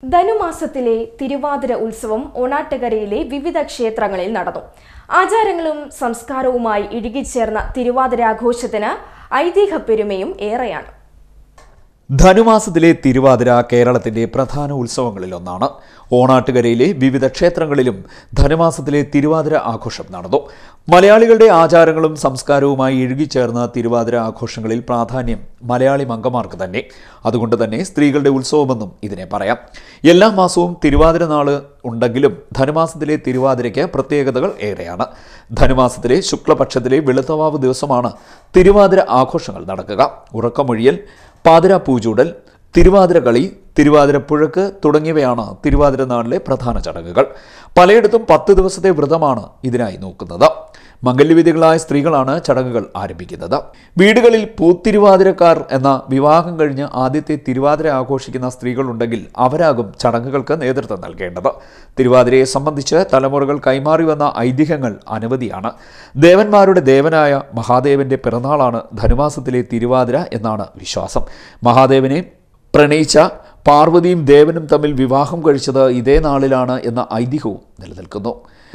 ധനുമാസത്തിലെ തിരുവാതിര ഉത്സവം ഓണാട്ടുകരയിലെ വിവിധ ക്ഷേത്രങ്ങളിൽ നടന്നു ആചാരങ്ങളും സംസ്കാരവുമായി ഇഴുകിച്ചേർന്ന തിരുവാതിരാഘോഷത്തിന് ഐതിഹ്യപ്പെരുമയും ഏറെയാണ് ധനുമാസത്തിലെ തിരുവാതിര കേരളത്തിന്റെ പ്രധാന ഉത്സവങ്ങളിലൊന്നാണ് ഓണാട്ടുകരയിലെ വിവിധ ക്ഷേത്രങ്ങളിലും ധനുമാസത്തിലെ തിരുവാതിര ആഘോഷം നടന്നു മലയാളികളുടെ ആചാരങ്ങളും സംസ്കാരവുമായി ഇഴുകിച്ചേർന്ന തിരുവാതിര ആഘോഷങ്ങളിൽ പ്രാധാന്യം മലയാളി മംഗമാർക്ക് തന്നെ അതുകൊണ്ട് തന്നെ സ്ത്രീകളുടെ ഉത്സവമെന്നും ഇതിനെ പറയാം എല്ലാ മാസവും തിരുവാതിര നാള് ഉണ്ടെങ്കിലും ധനുമാസത്തിലെ തിരുവാതിരയ്ക്ക് പ്രത്യേകതകൾ ഏറെയാണ് ധനുമാസത്തിലെ ശുക്ലപക്ഷത്തിലെ വെളുത്തവാവ് ദിവസമാണ് തിരുവാതിര ആഘോഷങ്ങൾ നടക്കുക ഉറക്കമൊഴിയൽ പാതിര പൂജൂടൽ തിരുവാതിര കളി തിരുവാതിര പുഴക്ക് തുടങ്ങിയവയാണ് തിരുവാതിര നാളിലെ പ്രധാന ചടങ്ങുകൾ പലയിടത്തും പത്ത് ദിവസത്തെ വ്രതമാണ് ഇതിനായി നോക്കുന്നത് മംഗല്യവിധികളായ സ്ത്രീകളാണ് ചടങ്ങുകൾ ആരംഭിക്കുന്നത് വീടുകളിൽ പൂത്തിരുവാതിരക്കാർ എന്ന വിവാഹം കഴിഞ്ഞ് ആദ്യത്തെ തിരുവാതിര ആഘോഷിക്കുന്ന സ്ത്രീകളുണ്ടെങ്കിൽ അവരാകും ചടങ്ങുകൾക്ക് നേതൃത്വം നൽകേണ്ടത് തിരുവാതിരയെ സംബന്ധിച്ച് തലമുറകൾ കൈമാറി വന്ന ഐതിഹ്യങ്ങൾ അനവധിയാണ് ദേവന്മാരുടെ ദേവനായ മഹാദേവന്റെ പിറന്നാളാണ് ധനുമാസത്തിലെ തിരുവാതിര എന്നാണ് വിശ്വാസം മഹാദേവനെ പ്രണയിച്ച പാർവതിയും ദേവനും തമ്മിൽ വിവാഹം കഴിച്ചത് ഇതേ നാളിലാണ് എന്ന ഐതിഹ്യവും നിലനിൽക്കുന്നു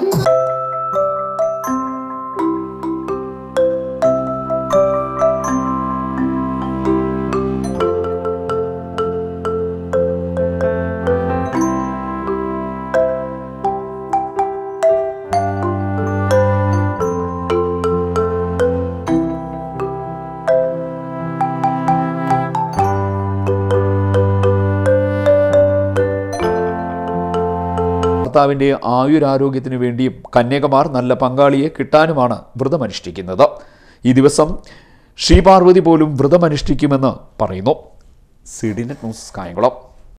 ഭർത്താവിൻ്റെ ആയുരാരോഗ്യത്തിനു വേണ്ടിയും കന്യകമാർ നല്ല പങ്കാളിയെ കിട്ടാനുമാണ് വ്രതമനുഷ്ഠിക്കുന്നത് ഈ ദിവസം ശ്രീപാർവതി പോലും വ്രതമനുഷ്ഠിക്കുമെന്ന് പറയുന്നു C D net news Kayamkulam